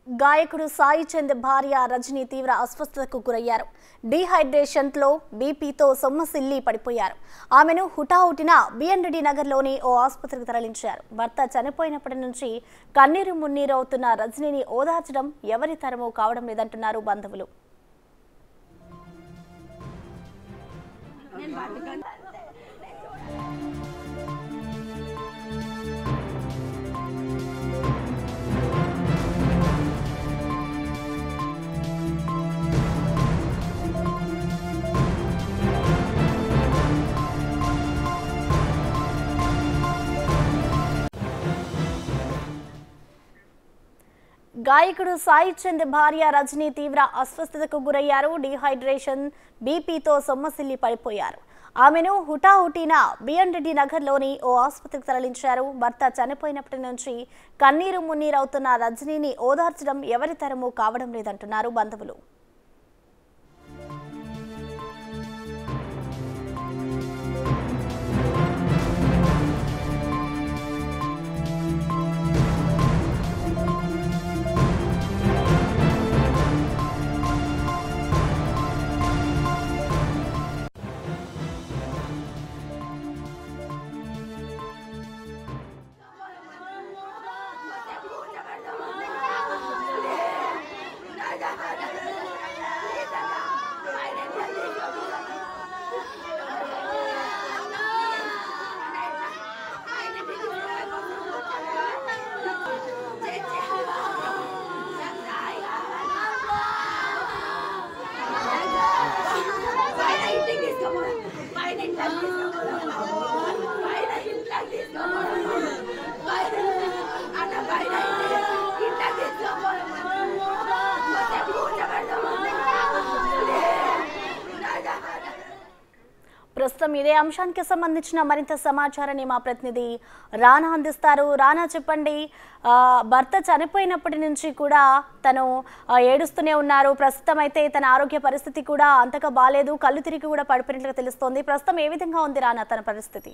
గాయకుడు సాయి చంద్ భార్య రజని తీవ్ర అస్వస్థతకు గురయ్యారు డీహైడ్రేషన్లో బీపీతో సొమ్మసిల్లి పడిపోయారు ఆమెను హుటాహుటిన బిఎన్రెడ్డి నగర్లోని ఓ ఆసుపత్రికి తరలించారు భర్త చనిపోయినప్పటి నుంచి కన్నీరు మున్నీరు అవుతున్న రజనీని ఓదార్చడం ఎవరి తరమూ కావడం లేదంటున్నారు బంధువులు గాయకుడు సాయి చంద్ భార్య రజనీ తీవ్ర అస్వస్థతకు గురయ్యారు డీహైడ్రేషన్ బీపీతో సొమ్మసిల్లి పడిపోయారు ఆమెను హుటాహుటిన బిఎన్ రెడ్డి నగర్లోని ఓ ఆసుపత్రికి తరలించారు భర్త చనిపోయినప్పటి నుంచి కన్నీరు మున్నీరవుతున్న రజనీని ఓదార్చడం ఎవరి తరమూ కావడం లేదంటున్నారు బంధువులు పైన ఇంటికి తీసుకోమను పైన ఇంట్లోకి తీసుకోమను పైన ఇంట్లోకి తీసుకోమను పైన అన్న పైన ఇంట్లోకి తీసుకోమను మొత్తం కూర్చోబెడతాము ప్రస్తుతం ఇదే అంశానికి సంబంధించిన మరింత సమాచారాన్ని మా ప్రతినిధి రానా అందిస్తారు రానా చెప్పండి ఆ, భర్త చనిపోయినప్పటి నుంచి కూడా తను ఆ, ఏడుస్తూనే ఉన్నారు ప్రస్తుతం అయితే తన ఆరోగ్య పరిస్థితి కూడా అంతగా బాగాలేదు కళ్ళు తిరిగి కూడా పడిపోయినట్లుగా తెలుస్తోంది ప్రస్తుతం ఏ విధంగా ఉంది రానా తన పరిస్థితి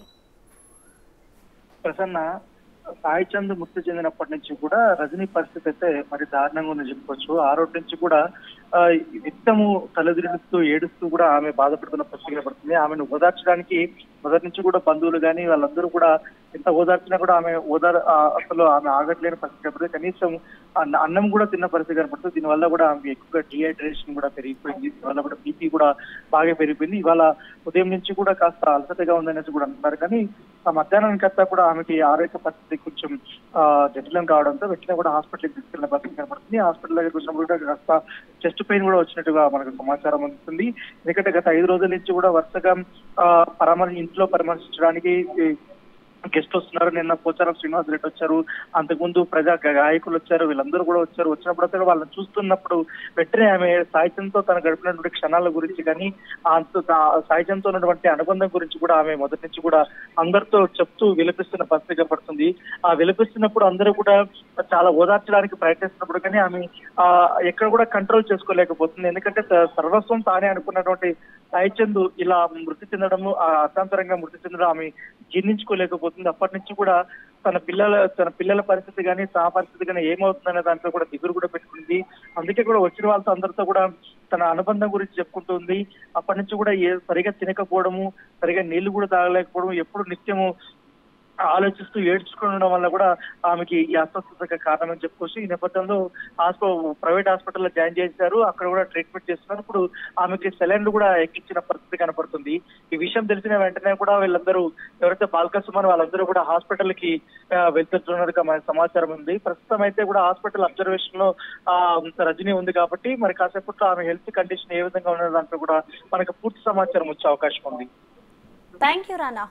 ప్రసన్న సాయి చంద్ మృతి చెందినప్పటి నుంచి కూడా రజనీ పరిస్థితి అయితే మరి దారుణంగా ఉందని చెప్పుకోవచ్చు ఆ రోజు నుంచి కూడా ఆ, నిత్యము తలదిరుస్తూ ఏడుస్తూ కూడా ఆమె బాధపడుతున్న పరిస్థితి కనబడుతుంది ఆమెను ఓదార్చడానికి మొదటి నుంచి కూడా బంధువులు కానీ వాళ్ళందరూ కూడా ఎంత ఓదార్చినా కూడా ఆమె ఓదార్ ఆ, అసలు ఆమె ఆగట్లేని పరిస్థితి కనబడుతుంది కనీసం అన్న- అన్నం కూడా తిన్న పరిస్థితి కనబడుతుంది దీనివల్ల కూడా ఆమెకి ఎక్కువగా డిహైడ్రేషన్ కూడా పెరిగిపోయింది దీనివల్ల కూడా బీపీ కూడా బాగా పెరిగిపోయింది ఇవాళ ఉదయం నుంచి కూడా కాస్త అలసటగా ఉందనేసి కూడా అంటున్నారు కానీ ఆ మధ్యాహ్నానికంతా కూడా ఆమెకి ఆరోగ్య పరిస్థితి కొంచెం ఆ, జటిలం కావడంతో వెంటనే కూడా హాస్పిటల్కి తీసుకెళ్లిన పరిస్థితి కనబడుతుంది హాస్పిటల్ దగ్గరికి వచ్చినప్పుడు కూడా కాస్త చెస్ట్ పెయిన్ కూడా వచ్చినట్టుగా మనకు సమాచారం అందుతుంది ఎందుకంటే గత ఐదు రోజుల నుంచి కూడా వరుసగా ఆ, పరామర్శ ఇంట్లో పరామర్శించడానికి ఈ, గెస్ట్ వస్తున్నారు నిన్న పోచారం శ్రీనివాస్ రెడ్డి వచ్చారు అంతకుముందు ప్రజా గాయకులు వచ్చారు వీళ్ళందరూ కూడా వచ్చారు వచ్చినప్పుడు అసలు వాళ్ళని చూస్తున్నప్పుడు వెంటనే ఆమె సాహిత్యంతో తను గడిపినటువంటి క్షణాల గురించి కానీ అంత సాహిత్యంతో ఉన్నటువంటి అనుబంధం గురించి కూడా ఆమె మొదటి నుంచి కూడా అందరితో చెప్తూ విలపిస్తున్న పరిస్థితి కనపడుతుంది ఆ విలపిస్తున్నప్పుడు అందరూ కూడా చాలా ఓదార్చడానికి ప్రయత్నిస్తున్నప్పుడు కానీ ఆమె ఆ ఎక్కడ కూడా కంట్రోల్ చేసుకోలేకపోతుంది ఎందుకంటే త- సర్వస్వం తానే అనుకున్నటువంటి సాయిచంద్ ఇలా మృతి చెందడము ఆ అర్థాంతరంగా మృతి చెందడం ఆమె జీర్ణించుకోలేకపోతుంది అప్పటి నుంచి కూడా తన పిల్లల తన పిల్లల పరిస్థితి కానీ తన పరిస్థితి కానీ ఏమవుతుందనే దాంట్లో కూడా దిగురు కూడా పెట్టుకుంది అందుకే కూడా వచ్చిన వాళ్ళతో అందరితో కూడా తన అనుబంధం గురించి చెప్పుకుంటుంది అప్పటి నుంచి కూడా ఏ సరిగా తినకపోవడము సరిగా నీళ్లు కూడా తాగలేకపోవడం ఎప్పుడు నిత్యము ఆలోచిస్తూ ఏడ్చుకోవడం వల్ల కూడా ఆమెకి ఈ అస్వస్థతకు కారణం అని చెప్పుకోవచ్చు ఈ నేపథ్యంలో హాస్పిటల్ ప్రైవేట్ హాస్పిటల్లో జాయిన్ చేశారు అక్కడ కూడా ట్రీట్మెంట్ చేస్తున్నారు ఇప్పుడు ఆమెకి సెలైన్లు కూడా ఎక్కించిన పరిస్థితి కనపడుతుంది ఈ విషయం తెలిసిన వెంటనే కూడా వీళ్ళందరూ ఎవరైతే బాల్కసుమన్ వాళ్ళందరూ కూడా హాస్పిటల్ కి ఆ, వెళ్తున్నట్టుగా మన సమాచారం ఉంది ప్రస్తుతం అయితే కూడా హాస్పిటల్ అబ్జర్వేషన్ లో ఆ, రజనీ ఉంది కాబట్టి మరి కాసేపట్లో ఆమె హెల్త్ కండిషన్ ఏ విధంగా ఉన్న దాంట్లో కూడా మనకు పూర్తి సమాచారం వచ్చే అవకాశం ఉంది థ్యాంక్ యూ రానా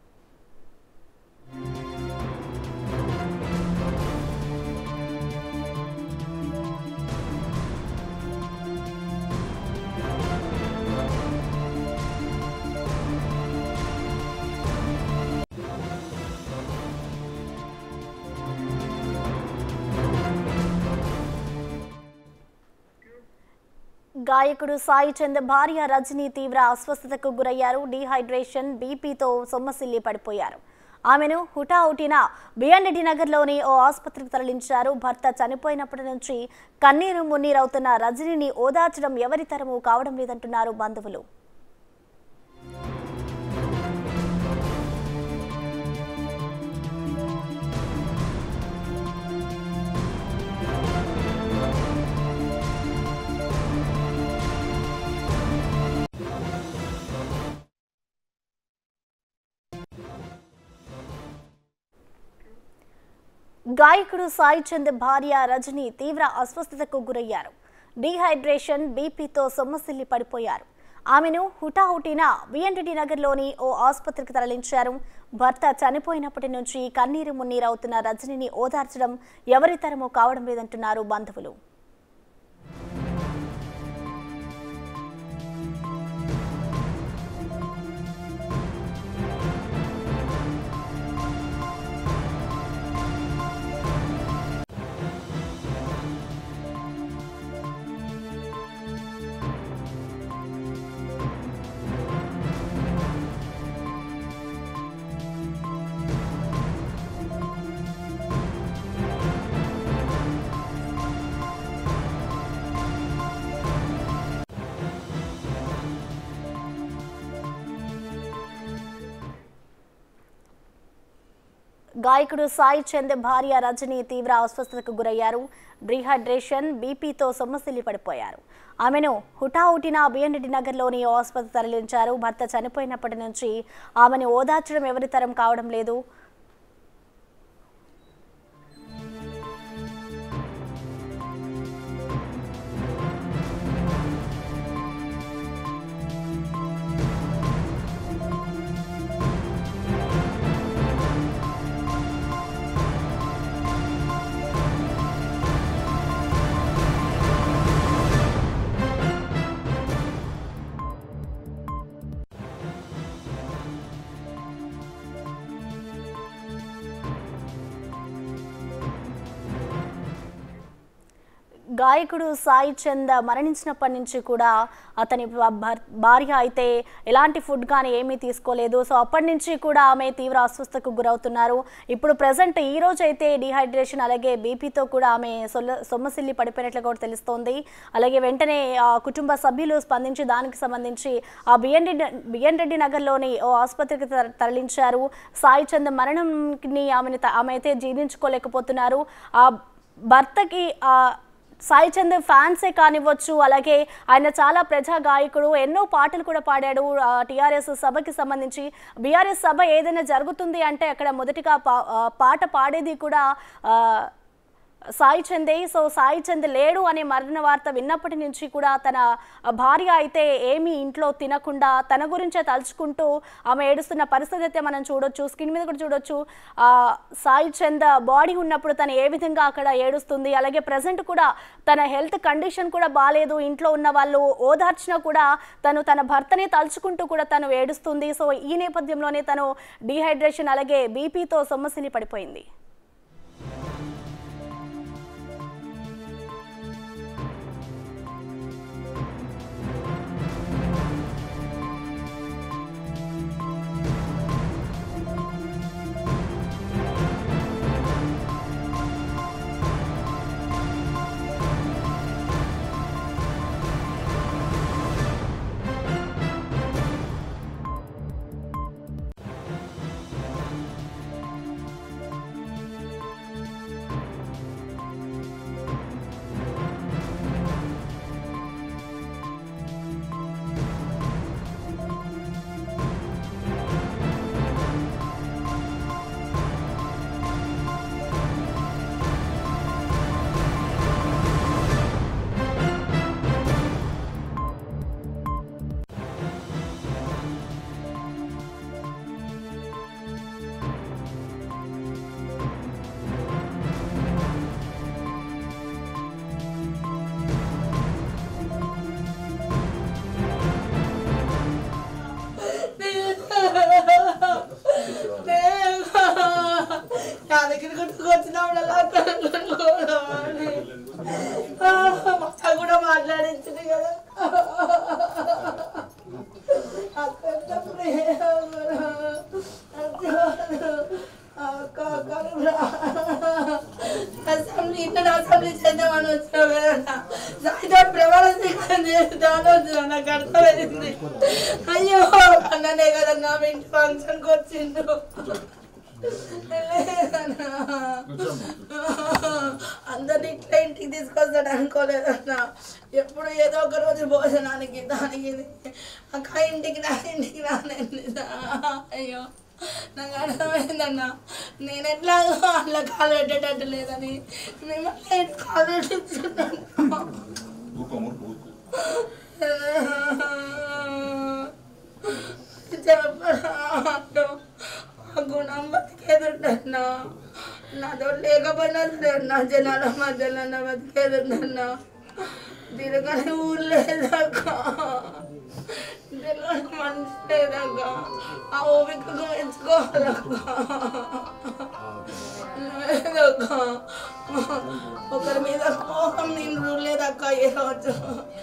గాయకుడు సాయి చంద్ భార్య రజనీ తీవ్ర అస్వస్థతకు గురయ్యారు డీహైడ్రేషన్ బీపీతో సొమ్మసిల్లి పడిపోయారు ఆమెను హుటాహుటిన బిఎన్రెడ్డి నగర్లోని ఓ ఆసుపత్రికి తరలించారు భర్త చనిపోయినప్పటి నుంచి కన్నీరు మున్నీరవుతున్న రజనీని ఓదార్చడం ఎవరి తరము కావడం లేదంటున్నారు బంధువులు గాయకుడు సాయి చంద్ భార్య రజని తీవ్ర అస్వస్థతకు గురయ్యారు డీహైడ్రేషన్ బీపీతో సొమ్మసిల్లి పడిపోయారు ఆమెను హుటాహుటిన బిఎన్రెడ్డి నగర్లోని ఓ ఆసుపత్రికి తరలించారు భర్త చనిపోయినప్పటి నుంచి కన్నీరు మున్నీరవుతున్న రజనిని ఓదార్చడం ఎవరి తరమో కావడం లేదంటున్నారు బంధువులు గాయకుడు సాయి చంద్ భార్య రజని తీవ్ర అస్వస్థతకు గురయ్యారు డీహైడ్రేషన్ బీపీతో సొమ్మసిల్లి పడిపోయారు ఆమెను హుటాహుటిన బిఎన్రెడ్డి నగర్లోని ఓ ఆసుపత్రి తరలించారు భర్త చనిపోయినప్పటి నుంచి ఆమెను ఓదార్చడం ఎవరి తరం కావడం లేదు గాయకుడు సాయి చంద్ మరణించినప్పటి నుంచి కూడా అతని భ- భర్- భార్య అయితే ఎలాంటి ఫుడ్ కానీ ఏమీ తీసుకోలేదు సో అప్పటి నుంచి కూడా ఆమె తీవ్ర అస్వస్థకు గురవుతున్నారు ఇప్పుడు ప్రజెంట్ ఈ రోజు అయితే డిహైడ్రేషన్ అలాగే బీపీతో కూడా ఆమె సొల్ల సొమ్మసిల్లి పడిపోయినట్లు కూడా తెలుస్తోంది అలాగే వెంటనే ఆ కుటుంబ సభ్యులు స్పందించి దానికి సంబంధించి ఆ బిఎన్ రెడ్డి బిఎన్ రెడ్డి నగర్లోని ఓ ఆసుపత్రికి తర- తరలించారు సాయి చంద్ మరణంని ఆమెని త- ఆమె అయితే జీర్ణించుకోలేకపోతున్నారు ఆ భర్తకి ఆ సాయి చంద్ ఫ్యాన్సే కానివ్వచ్చు అలాగే ఆయన చాలా ప్రజా గాయకుడు ఎన్నో పాటలు కూడా పాడాడు టీఆర్ఎస్ సభకి సంబంధించి బీఆర్ఎస్ సభ ఏదైనా జరుగుతుంది అంటే అక్కడ మొదటిగా పా- ఆ, పాట పాడేది కూడా ఆ, సాయి చందే సో సాయి చంద్ లేడు అనే మరణ వార్త విన్నప్పటి నుంచి కూడా తన భార్య అయితే ఏమీ ఇంట్లో తినకుండా తన గురించే తలుచుకుంటూ ఆమె ఏడుస్తున్న పరిస్థితి అయితే మనం చూడొచ్చు స్క్రీన్ మీద కూడా చూడొచ్చు ఆ, సాయి చంద్ బాడీ ఉన్నప్పుడు తను ఏ విధంగా అక్కడ ఏడుస్తుంది అలాగే ప్రజెంట్ కూడా తన హెల్త్ కండిషన్ కూడా బాగాలేదు ఇంట్లో ఉన్న వాళ్ళు ఓదార్చినా కూడా తను తన భర్తనే తలుచుకుంటూ కూడా తను ఏడుస్తుంది సో ఈ నేపథ్యంలోనే తను డీహైడ్రేషన్ అలాగే బీపీతో సొమ్మసిల్లి పడిపోయింది నా దగ్గర కొట్టుకొచ్చినప్పుడల్లా అక్క కూడా మాట్లాడించింది కదా అక్క ఎంత ప్రేమ. అక్క అక్క అసెంబ్లీ ఇక్కడ అసెంబ్లీ చేద్దామని వచ్చినావు కదా సాయంత్రం ప్రమాణ స్వీకారం చేద్దామని వచ్చినా నాకు అర్థమైంది అయ్యో అన్ననే కదా నా ఇంటి ఫంక్షన్కి వచ్చిండు లేదన్నా. అందరిని ఇట్లా ఇంటికి తీసుకొస్తాడు అనుకోలేదన్నా ఎప్పుడు ఏదో ఒక రోజు భోజనానికి దానికి ఇది. అక్క ఇంటికి రా ఇంటికి రానండి అయ్యో నాకు అర్థమైందన్న నేను ఎట్లా అట్లా కాలు పెట్టేటట్టు లేదని మిమ్మల్ని ఎటు కాలు పెట్టించున్నాను చెప్పను ఆ గుణం బతికేదుండన్నా నాతో లేకపోయినా సరే అన్నా జనాల మధ్యలో బతికేదుండన్నా దీనికని ఊరు లేదాక జనాలకు మనిషి లేదాక ఆ ఓపికకు మెచ్చుకోవాలక్క లేదక్క ఒకరి మీద కోపం నేను చూడలేదక్క ఏ రోజు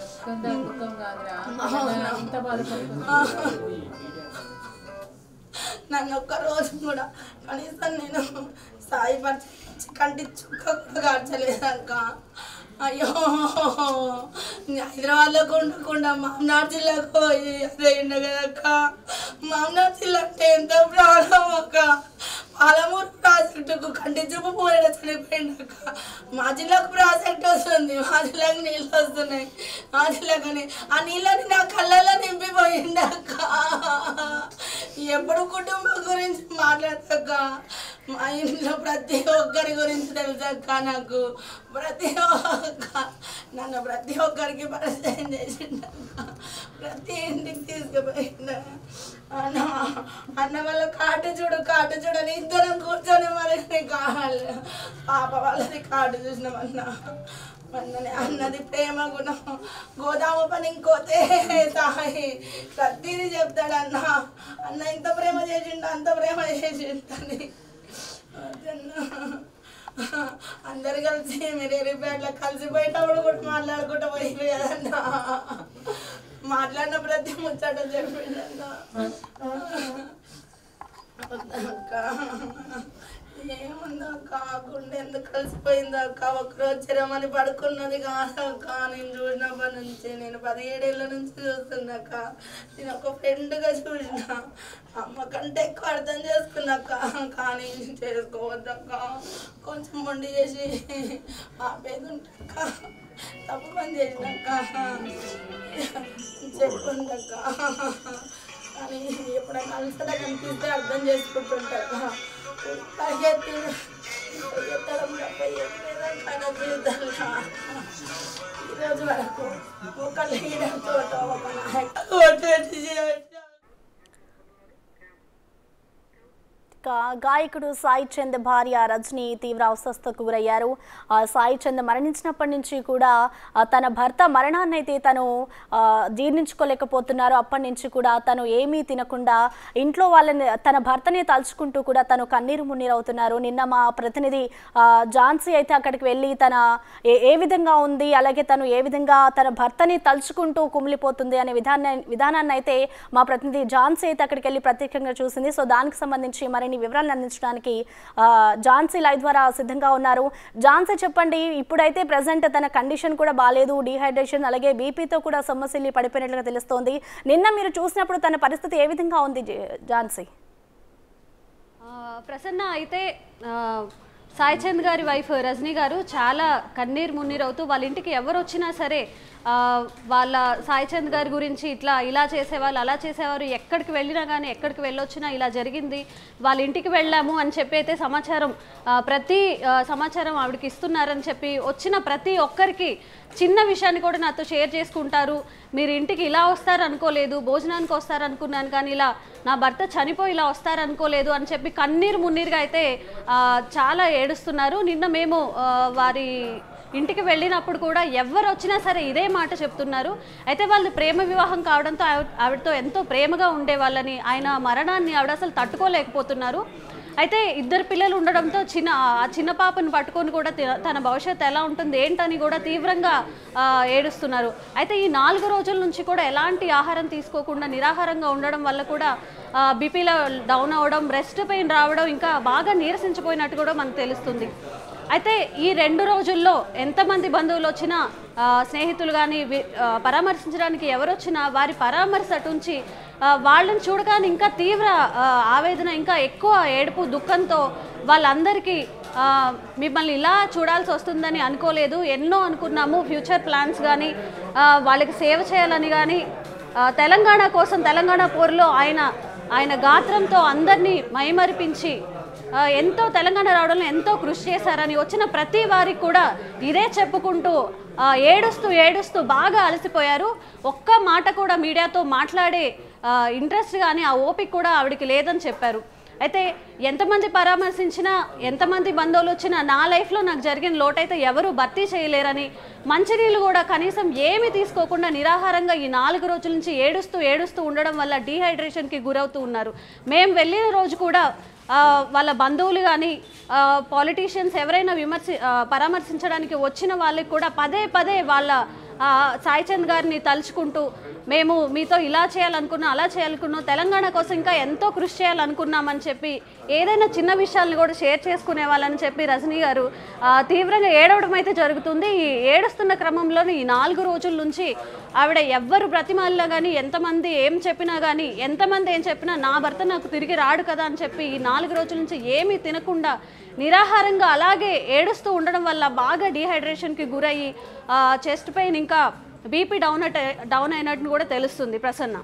నన్ను ఒక్క రోజు కూడా కనీసం నేను సాయి పరిచి కంటి చుక్క కూడా కార్చలేదక్క అయ్యో హైదరాబాద్లో ఉండకుండా మామనాడు జిల్లాకు పోయి అదే కదక్క మామనాడు జిల్లా అంటే ఎంత ప్రాణం అక్క పాలమూరు ప్రాజెక్టుకు కంటి చూపు పోయిన చనిపోయిందక్క మా జిల్లాకు ప్రాజెక్ట్ వస్తుంది మా జిల్లాకు నీళ్ళు వస్తున్నాయి మా జిల్లాకని ఆ నీళ్ళని నా కళ్ళల్లో నింపిపోయిందక్క ఎప్పుడు కుటుంబం గురించి మాట్లాడతాక మా ఇంట్లో ప్రతి ఒక్కరి గురించి తెలుసక్క నాకు ప్రతి ఒక్క నన్ను ప్రతి ఒక్కరికి పరిచయం చేసిండక్క ప్రతి ఇంటికి తీసుకుపోయిండ అన్న అన్న వాళ్ళ కాటు చూడు కాటు చూడని ఇద్దరం కూర్చొని మరి కావాలి పాప వాళ్ళది కాటు చూసినామన్నా అన్నది అన్నది ప్రేమ గుణం గోదాము పని ఇంకోతే తాయి ప్రతిదీ చెప్తాడు అన్న అన్న ఇంత ప్రేమ చేసిండు అంత ప్రేమ చేసిండని అందరు కలిసి మీరు ఎరిపేట్ల కలిసిపోయేటప్పుడు కూడా మాట్లాడుకుంటూ పోయింది కదన్నా మాట్లాడిన ప్రతి ముచ్చట చెప్పిండన్నా అక్క ఏముందక్క ఆ గుండె ఎందుకు కలిసిపోయింది అక్క ఒకరోజు చిరమని పడుకున్నది కాదక్క నేను చూసినప్పటి నుంచి నేను పదిహేడేళ్ళ నుంచి చూస్తున్నాక నేను ఒక ఫ్రెండ్గా చూసిన అమ్మ కంటే ఎక్కువ అర్థం చేసుకున్నాక కానీ చేసుకోవద్దక్క కొంచెం మొండి చేసి ఆపేది ఉంటాక తప్పు పని చేసినాక చెప్పుందక్క కానీ ఎప్పుడైనా అలసట కనిపిస్తే అర్థం చేసుకుంటుంటారు పరిగెత్తి పరిగెత్తడం తప్ప ఏం లేదక్క నా జీవితంలో ఈరోజు వరకు ఒక లీడర్తో ఒక నాయకుడు ఇక గాయకుడు సాయి చంద్ భార్య రజని తీవ్ర అవస్థకు గురయ్యారు ఆ సాయి చంద్ మరణించినప్పటి నుంచి కూడా ఆ, తన భర్త మరణాన్ని అయితే తను ఆ, జీర్ణించుకోలేకపోతున్నారు అప్పటి నుంచి కూడా తను ఏమీ తినకుండా ఇంట్లో వాళ్ళని తన భర్తనే తలుచుకుంటూ కూడా తను కన్నీరు మున్నీరు అవుతున్నారు నిన్న మా ప్రతినిధి ఆ, ఝాన్సీ అయితే అక్కడికి వెళ్ళి తన ఏ ఏ విధంగా ఉంది అలాగే తను ఏ విధంగా తన భర్తని తలుచుకుంటూ కుమిలిపోతుంది అనే విధాన విధానాన్ని అయితే మా ప్రతినిధి ఝాన్సీ అయితే అక్కడికి వెళ్ళి ప్రత్యేకంగా చూసింది సో దానికి సంబంధించి మరిన్ని వివరాలను అందించడానికి ఆ, ఝాన్సీ లైవ్ ద్వారా సిద్ధంగా ఉన్నారు ఝాన్సీ చెప్పండి ఇప్పుడైతే ప్రజెంట్ తన కండిషన్ కూడా బాగాలేదు డీహైడ్రేషన్ అలాగే బీపీతో కూడా సమస్యలు పడిపోయినట్లుగా తెలుస్తోంది నిన్న మీరు చూసినప్పుడు తన పరిస్థితి ఏ విధంగా ఉంది జ- ఝాన్సీ ఆ, ప్రసన్న అయితే ఆ, సాయి చంద్ గారి వైఫ్ రజనీ గారు చాలా కన్నీరు మున్నీరు అవుతూ వాళ్ళ ఇంటికి ఎవరు వచ్చినా సరే ఆ, వాళ్ళ సాయి చంద్ గారి గురించి ఇట్లా ఇలా చేసేవాళ్ళు అలా చేసేవారు ఎక్కడికి వెళ్ళినా కానీ ఎక్కడికి వెళ్ళొచ్చినా ఇలా జరిగింది వాళ్ళ ఇంటికి వెళ్ళాము అని చెప్పి అయితే సమాచారం ఆ, ప్రతి ఆ, సమాచారం ఆవిడకి ఇస్తున్నారని చెప్పి వచ్చిన ప్రతి ఒక్కరికి చిన్న విషయాన్ని కూడా నాతో షేర్ చేసుకుంటారు మీరు ఇంటికి ఇలా వస్తారు అనుకోలేదు భోజనానికి వస్తారు అనుకున్నాను కానీ ఇలా నా భర్త చనిపోయి ఇలా వస్తారు అనుకోలేదు అని చెప్పి కన్నీరు మున్నీరుగా అయితే ఆ, చాలా ఏడుస్తున్నారు నిన్న మేము ఆ, వారి ఇంటికి వెళ్ళినప్పుడు కూడా ఎవరు వచ్చినా సరే ఇదే మాట చెప్తున్నారు అయితే వాళ్ళు ప్రేమ వివాహం కావడంతో ఆవిడ- ఆవిడతో ఎంతో ప్రేమగా ఉండే వాళ్ళని ఆయన మరణాన్ని ఆవిడ అసలు తట్టుకోలేకపోతున్నారు అయితే ఇద్దరు పిల్లలు ఉండడంతో చిన్న ఆ చిన్న పాపను పట్టుకొని కూడా తి- తన భవిష్యత్తు ఎలా ఉంటుంది ఏంటని కూడా తీవ్రంగా ఆ, ఏడుస్తున్నారు అయితే ఈ నాలుగు రోజుల నుంచి కూడా ఎలాంటి ఆహారం తీసుకోకుండా నిరాహారంగా ఉండడం వల్ల కూడా బీపీలో డౌన్ అవ్వడం బ్రెస్ట్ పెయిన్ రావడం ఇంకా బాగా నీరసించిపోయినట్టు కూడా మనకు తెలుస్తుంది అయితే ఈ రెండు రోజుల్లో ఎంతమంది బంధువులు వచ్చినా ఆ, స్నేహితులు కానీ పరామర్శించడానికి ఎవరు వచ్చినా వారి పరామర్శ అటుంచి ఆ, వాళ్ళని చూడగానే ఇంకా తీవ్ర ఆ, ఆవేదన ఇంకా ఎక్కువ ఏడుపు దుఃఖంతో వాళ్ళందరికీ ఆ, మిమ్మల్ని ఇలా చూడాల్సి వస్తుందని అనుకోలేదు ఎన్నో అనుకున్నాము ఫ్యూచర్ ప్లాన్స్ కానీ వాళ్ళకి సేవ చేయాలని కానీ ఆ, తెలంగాణ కోసం తెలంగాణ పోరులో ఆయన ఆయన గాత్రంతో అందరినీ మైమరిపించి ఆ, ఎంతో తెలంగాణ రావడంలో ఎంతో కృషి చేశారని వచ్చిన ప్రతి వారికి కూడా ఇదే చెప్పుకుంటూ ఆ, ఏడుస్తూ ఏడుస్తూ బాగా అలసిపోయారు ఒక్క మాట కూడా మీడియాతో మాట్లాడే ఇంట్రెస్ట్ కానీ ఆ ఓపిక కూడా ఆవిడకి లేదని చెప్పారు అయితే ఎంతమంది పరామర్శించినా ఎంతమంది బంధువులు వచ్చినా నా లైఫ్లో నాకు జరిగిన లోటైతే ఎవరు భర్తీ చేయలేరని మంచినీళ్ళు కూడా కనీసం ఏమీ తీసుకోకుండా నిరాహారంగా ఈ నాలుగు రోజుల నుంచి ఏడుస్తూ ఏడుస్తూ ఉండడం వల్ల డీహైడ్రేషన్కి గురవుతూ ఉన్నారు మేము వెళ్ళిన రోజు కూడా ఆ, వాళ్ళ బంధువులు కానీ పాలిటీషియన్స్ ఎవరైనా విమర్శి ఆ, పరామర్శించడానికి వచ్చిన వాళ్ళకి కూడా పదే పదే వాళ్ళ ఆ, సాయి చంద్ గారిని తలుచుకుంటూ మేము మీతో ఇలా చేయాలనుకున్నాం అలా చేయాలనుకున్నాం తెలంగాణ కోసం ఇంకా ఎంతో కృషి చేయాలనుకున్నామని చెప్పి ఏదైనా చిన్న విషయాలను కూడా షేర్ చేసుకునే వాళ్ళని చెప్పి రజనీ గారు ఆ, తీవ్రంగా ఏడవడం అయితే జరుగుతుంది ఈ ఏడుస్తున్న క్రమంలోనే ఈ నాలుగు రోజుల నుంచి ఆవిడ ఎవ్వరు బ్రతిమాలినా కానీ ఎంతమంది ఏం చెప్పినా కానీ ఎంతమంది ఏం చెప్పినా నా భర్త నాకు తిరిగి రాడు కదా అని చెప్పి ఈ నాలుగు రోజుల నుంచి ఏమీ తినకుండా నిరాహారంగా అలాగే ఏడుస్తూ ఉండడం వల్ల బాగా డీహైడ్రేషన్కి గురయ్యి చెస్ట్ పెయిన్ ఇంకా బీపీ డౌన్ అట్ డౌన్ అయినట్టు కూడా తెలుస్తుంది ప్రసన్న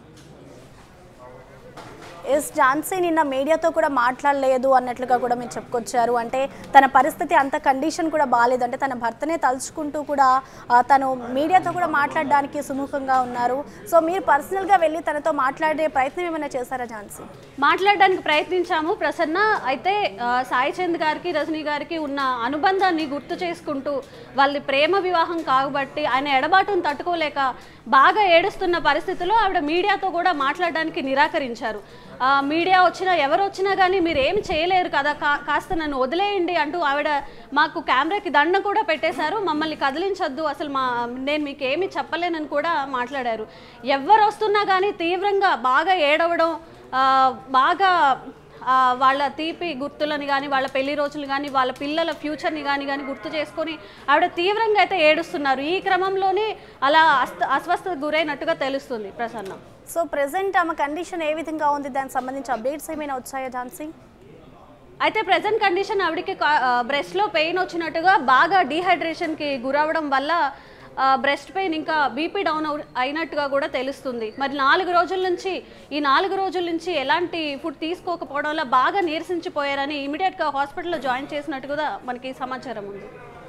ఎస్ ఝాన్సీ నిన్న మీడియాతో కూడా మాట్లాడలేదు అన్నట్లుగా కూడా మీరు చెప్పుకొచ్చారు అంటే తన పరిస్థితి అంత కండిషన్ కూడా బాగాలేదు అంటే తన భర్తనే తలుచుకుంటూ కూడా ఆ, తను మీడియాతో కూడా మాట్లాడడానికి సుముఖంగా ఉన్నారు సో మీరు పర్సనల్గా వెళ్ళి తనతో మాట్లాడే ప్రయత్నం ఏమైనా చేశారా ఝాన్సీ మాట్లాడడానికి ప్రయత్నించాము ప్రసన్న అయితే ఆ, సాయి చంద్ గారికి రజనీ గారికి ఉన్న అనుబంధాన్ని గుర్తు చేసుకుంటూ వాళ్ళ ప్రేమ వివాహం కాబట్టి ఆయన ఎడబాటును తట్టుకోలేక బాగా ఏడుస్తున్న పరిస్థితిలో ఆవిడ మీడియాతో కూడా మాట్లాడడానికి నిరాకరించారు ఆ, మీడియా వచ్చినా ఎవరు వచ్చినా కానీ మీరు ఏమి చేయలేరు కదా కా- కాస్త నన్ను వదిలేయండి అంటూ ఆవిడ మాకు కెమెరాకి దండ కూడా పెట్టేశారు మమ్మల్ని కదిలించొద్దు అసలు మా నేను మీకు ఏమి చెప్పలేనని కూడా మాట్లాడారు ఎవరు వస్తున్నా కానీ తీవ్రంగా బాగా ఏడవడం ఆ, బాగా ఆ, వాళ్ళ తీపి గుర్తులని కానీ వాళ్ళ పెళ్లి రోజులు కానీ వాళ్ళ పిల్లల ఫ్యూచర్ని కానీ కానీ గుర్తు చేసుకొని ఆవిడ తీవ్రంగా అయితే ఏడుస్తున్నారు ఈ క్రమంలోనే అలా అస్త అస్వస్థతకు గురైనట్టుగా తెలుస్తుంది ప్రసన్న సో ప్రెసెంట్ ఆమె కండిషన్ ఏ విధంగా ఉంది దానికి సంబంధించి అప్డేట్స్ ఏమైనా వచ్చాయా ఝాన్సీ అయితే ప్రజెంట్ కండిషన్ ఆవిడకి బ్రెస్ట్లో పెయిన్ వచ్చినట్టుగా బాగా డీహైడ్రేషన్కి గురవడం వల్ల బ్రెస్ట్ పెయిన్ ఇంకా బీపీ డౌన్ అవు- అయినట్టుగా కూడా తెలుస్తుంది మరి నాలుగు రోజుల నుంచి ఈ నాలుగు రోజుల నుంచి ఎలాంటి ఫుడ్ తీసుకోకపోవడం వల్ల బాగా నీరసించిపోయారని ఇమీడియట్గా హాస్పిటల్లో జాయిన్ చేసినట్టుగా మనకి సమాచారం ఉంది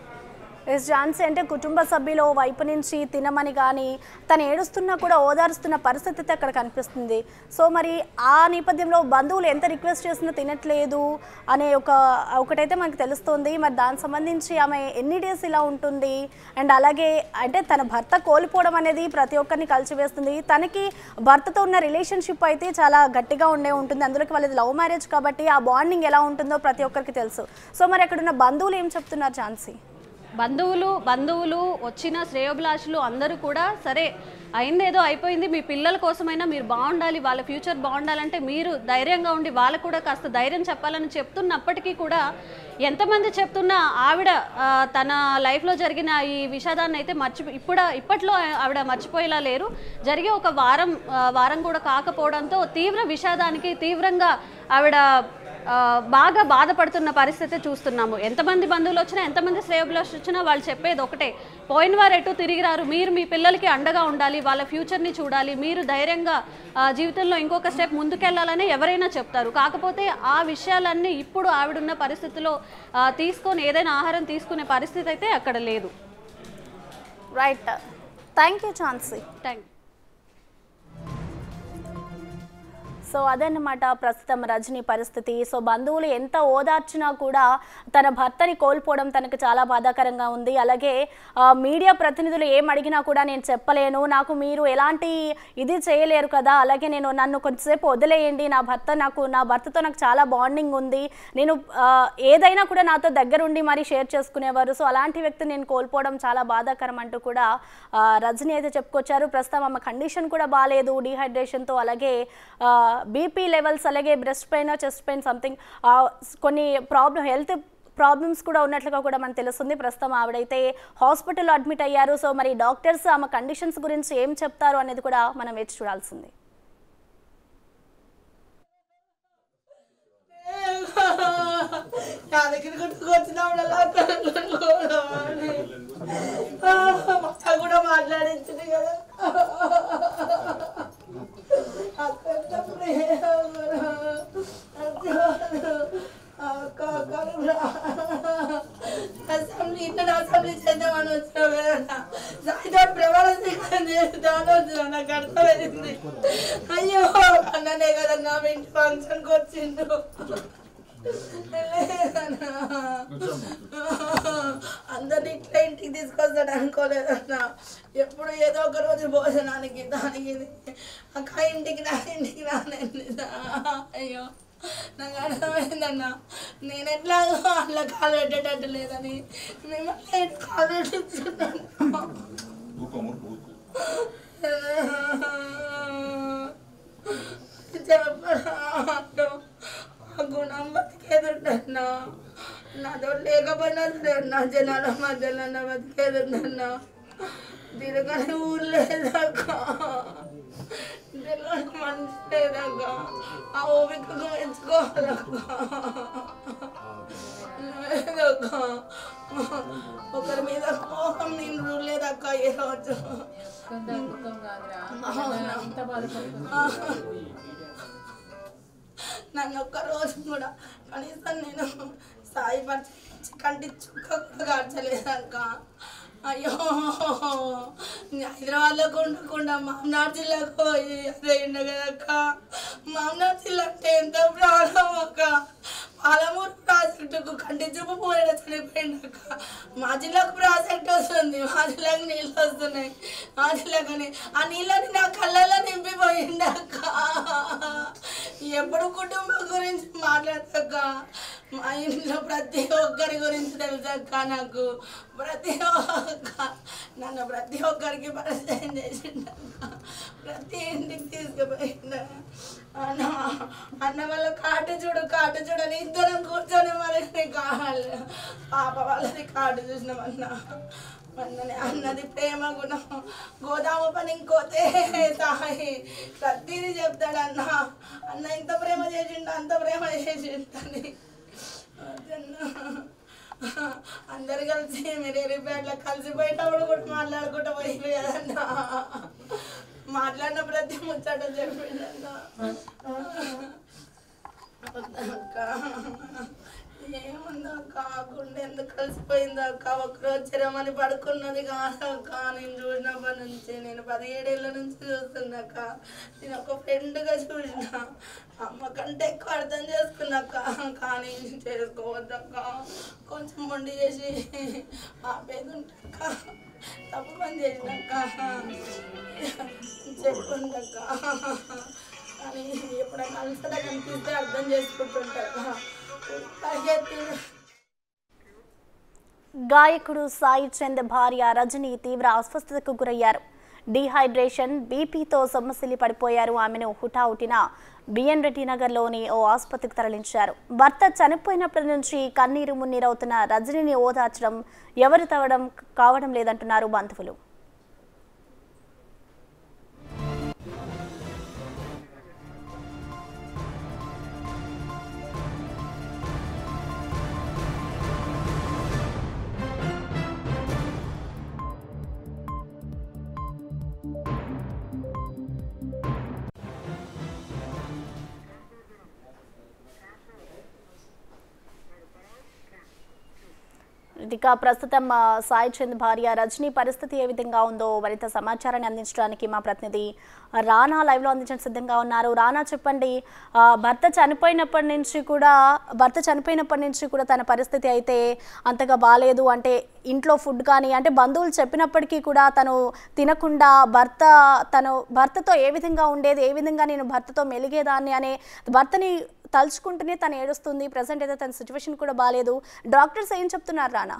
ఎస్ ఝాన్సీ అంటే కుటుంబ సభ్యుల వైపు నుంచి తినమని కానీ తను ఏడుస్తున్నా కూడా ఓదారుస్తున్న పరిస్థితి అయితే అక్కడ కనిపిస్తుంది సో మరి ఆ నేపథ్యంలో బంధువులు ఎంత రిక్వెస్ట్ చేసినా తినట్లేదు అనే ఒక ఒకటైతే మనకు తెలుస్తుంది మరి దానికి సంబంధించి ఆమె ఎన్ని డేస్ ఇలా ఉంటుంది అండ్ అలాగే అంటే తన భర్త కోల్పోవడం అనేది ప్రతి ఒక్కరిని కలిసివేస్తుంది తనకి భర్తతో ఉన్న రిలేషన్షిప్ అయితే చాలా గట్టిగా ఉండే ఉంటుంది అందులోకి వాళ్ళది లవ్ మ్యారేజ్ కాబట్టి ఆ బాండింగ్ ఎలా ఉంటుందో ప్రతి ఒక్కరికి తెలుసు సో మరి అక్కడ ఉన్న బంధువులు ఏం చెప్తున్నారు ఝాన్సీ బంధువులు బంధువులు వచ్చిన శ్రేయోభిలాషులు అందరూ కూడా సరే అయిందేదో అయిపోయింది మీ పిల్లల కోసమైనా మీరు బాగుండాలి వాళ్ళ ఫ్యూచర్ బాగుండాలంటే మీరు ధైర్యంగా ఉండి వాళ్ళకు కూడా కాస్త ధైర్యం చెప్పాలని చెప్తున్నప్పటికీ కూడా ఎంతమంది చెప్తున్నా ఆవిడ ఆ, తన లైఫ్లో జరిగిన ఈ విషాదాన్ని అయితే మర్చి ఇప్పుడు ఇప్పట్లో ఆవిడ మర్చిపోయేలా లేరు జరిగే ఒక వారం ఆ, వారం కూడా కాకపోవడంతో తీవ్ర విషాదానికి తీవ్రంగా ఆవిడ ఆ, బాగా బాధపడుతున్న పరిస్థితి చూస్తున్నాము ఎంతమంది బంధువులు వచ్చినా ఎంతమంది శ్రేయోభిలాషులు వచ్చినా వాళ్ళు చెప్పేది ఒకటే పోయిన వారు ఎటు తిరిగి రారు మీరు మీ పిల్లలకి అండగా ఉండాలి వాళ్ళ ఫ్యూచర్ని చూడాలి మీరు ధైర్యంగా ఆ, జీవితంలో ఇంకొక స్టెప్ ముందుకెళ్లాలని ఎవరైనా చెప్తారు కాకపోతే ఆ విషయాలన్నీ ఇప్పుడు ఆవిడున్న పరిస్థితిలో ఆ, తీసుకొని ఏదైనా ఆహారం తీసుకునే పరిస్థితి అయితే అక్కడ లేదు రైట్ థ్యాంక్ యూ ఛాన్సీ థ్యాంక్ సో అదన్నమాట ప్రస్తుతం రజనీ పరిస్థితి సో బంధువులు ఎంత ఓదార్చినా కూడా తన భర్తని కోల్పోవడం తనకు చాలా బాధాకరంగా ఉంది అలాగే ఆ, మీడియా ప్రతినిధులు ఏం అడిగినా కూడా నేను చెప్పలేను నాకు మీరు ఎలాంటి ఇది చేయలేరు కదా అలాగే నేను నన్ను కొంచెంసేపు వదిలేయండి నా భర్త నాకు నా భర్తతో నాకు చాలా బాండింగ్ ఉంది నేను ఆ, ఏదైనా కూడా నాతో దగ్గరుండి మరి షేర్ చేసుకునేవారు సో అలాంటి వ్యక్తిని నేను కోల్పోవడం చాలా బాధాకరం అంటూ కూడా ఆ, రజనీ అయితే చెప్పుకొచ్చారు ప్రస్తుతం ఆమె కండిషన్ కూడా బాగాలేదు డీహైడ్రేషన్తో అలాగే బీపీ లెవెల్స్ అలాగే breast pain chest pain something కొన్ని ప్రాబ్లం హెల్త్ ప్రాబ్లమ్స్ కూడా ఉన్నట్లుగా కూడా మనకు తెలుస్తుంది ప్రస్తుతం ఆవిడైతే హాస్పిటల్లో అడ్మిట్ అయ్యారు సో మరి డాక్టర్స్ ఆమె కండిషన్స్ గురించి ఏం చెప్తారు అనేది కూడా మనం వేచి చూడాల్సింది నా దగ్గరికి వచ్చినప్పుడల్లా అక్క కూడా మాట్లాడించింది కదా అక్క ఎంత ప్రేమ అక్క అక్క అసెంబ్లీ ఇట్లా అసెంబ్లీ చేద్దామని వచ్చినావు కదా సాయంత్రం ప్రమాణ స్వీకారం చేద్దామని వచ్చినా నాకు అర్థమైంది అయ్యో అన్ననే కదా నా ఇంటి ఫంక్షన్కి వచ్చిండు లేదన్నా. అందరిని ఇట్లా ఇంటికి తీసుకొస్తాడు అనుకోలేదన్నా ఎప్పుడు ఏదో ఒక రోజు భోజనానికి దానికి ఇది. అక్క ఇంటికి రా ఇంటికి రానండి అయ్యో నాకు అర్థమైందన్న నేను ఎట్లా అట్లా కాలు పెట్టేటట్టు లేదని మిమ్మల్ని ఎటు కాలు పెట్టించున్నాను చెప్పను ఆ గుణం బతికేదుండన్నా నాతో లేకపోయినా సరే అన్నా జనాల మధ్యలో నా బతికేదుండన్నా తిరగని ఊరు లేదాక తెలియని మనిషి లేదాక ఆ ఓపికకు మెచ్చుకోవాలక్క లేదక్క ఒకరి మీద కోపం నేను చూడలేదక్క ఏ రోజు నన్ను ఒక్క రోజు కూడా కనీసం నేను సాయి పరిచి కంటి చుక్క కూడా కార్చలేదక్క అయ్యో హైదరాబాద్లో ఉండకుండా మామనాడు జిల్లాకు పోయి అదే కదక్క మామనాడు జిల్లా అంటే ఎంత ప్రాణం అక్క పాలమూరు ప్రాజెక్టుకు కంటి చూపు పోయిన చనిపోయిందక్క మా జిల్లాకు ప్రాజెక్ట్ వస్తుంది మా జిల్లాకు నీళ్ళు వస్తున్నాయి మా జిల్లాకని ఆ నీళ్ళని నా కళ్ళల్లో నింపిపోయిందక్క ఎప్పుడు కుటుంబం గురించి మాట్లాడతాక మా ఇంట్లో ప్రతి ఒక్కరి గురించి తెలుసక్క నాకు ప్రతి ఒక్క నన్ను ప్రతి ఒక్కరికి పరిచయం చేసిండక్క ప్రతి ఇంటికి తీసుకుపోయిండ అన్న అన్న వాళ్ళ కాటు చూడు కాటు చూడని ఇద్దరం కూర్చొని మరి నీ కావాలి పాప వాళ్ళది కాటు చూసినామన్నా మొన్ననే అన్నది ప్రేమ గుణం గోదాము పని ఇంకోతే సాయి ప్రతిదీ చెప్తాడు అన్న అన్న ఇంత ప్రేమ చేసిండు అంత ప్రేమ చేసిండని అందరు కలిసి మీరు ఎరిపేటలో కలిసిపోయేటప్పుడు కూడా మాట్లాడుకుంటూ పోయింది కదన్న మాట్లాడిన ప్రతి ముచ్చట చెప్పిండన్న వద్దక్క. ఏముందక్క ఆ గుండె ఎందుకు కలిసిపోయింది అక్క ఒకరోజు చిరమని పడుకున్నది కాదక్క నేను చూసినప్పటి నుంచి నేను పదిహేడేళ్ళ నుంచి చూస్తున్నాక నేను ఒక ఫ్రెండ్గా చూసిన అమ్మ కంటే ఎక్కువ అర్థం చేసుకున్నాక కానీ చేసుకోవద్దక్క కొంచెం మొండి చేసి ఆపేది ఉంటాక తప్పు పని చేసినాక చెప్పుందక్క కానీ ఎప్పుడైనా అలసట కనిపిస్తే అర్థం చేసుకుంటుంటాక పరిగెత్తి గాయకుడు సాయి చంద్ భార్య రజని తీవ్ర అస్వస్థతకు గురయ్యారు డీహైడ్రేషన్ బీపీతో సొమ్మసిల్లి పడిపోయారు ఆమెను హుటాహుటిన బిఎన్ రెడ్డి నగర్లోని ఓ ఆసుపత్రికి తరలించారు భర్త చనిపోయినప్పటి నుంచి కన్నీరు మున్నీరవుతున్న రజనిని ఓదార్చడం ఎవరు తవ్వడం కావడం లేదంటున్నారు బంధువులు ఇక ప్రస్తుతం ఆ, సాయి చంద్ భార్య రజనీ పరిస్థితి ఏ విధంగా ఉందో మరింత సమాచారాన్ని అందించడానికి మా ప్రతినిధి రానా లైవ్ లో అందించడానికి సిద్ధంగా ఉన్నారు రానా చెప్పండి ఆ, భర్త చనిపోయినప్పటి నుంచి కూడా భర్త చనిపోయినప్పటి నుంచి కూడా తన పరిస్థితి అయితే అంతగా బాగాలేదు అంటే ఇంట్లో ఫుడ్ కానీ అంటే బంధువులు చెప్పినప్పటికీ కూడా తను తినకుండా భర్త తను భర్తతో ఏ విధంగా ఉండేది ఏ విధంగా నేను భర్తతో మెలిగేదాన్ని అనే భర్తని తలుచుకుంటూనే తను ఏడుస్తుంది ప్రజెంట్ అయితే తన సిచ్యువేషన్ కూడా బాగాలేదు డాక్టర్స్ ఏం చెప్తున్నారు రానా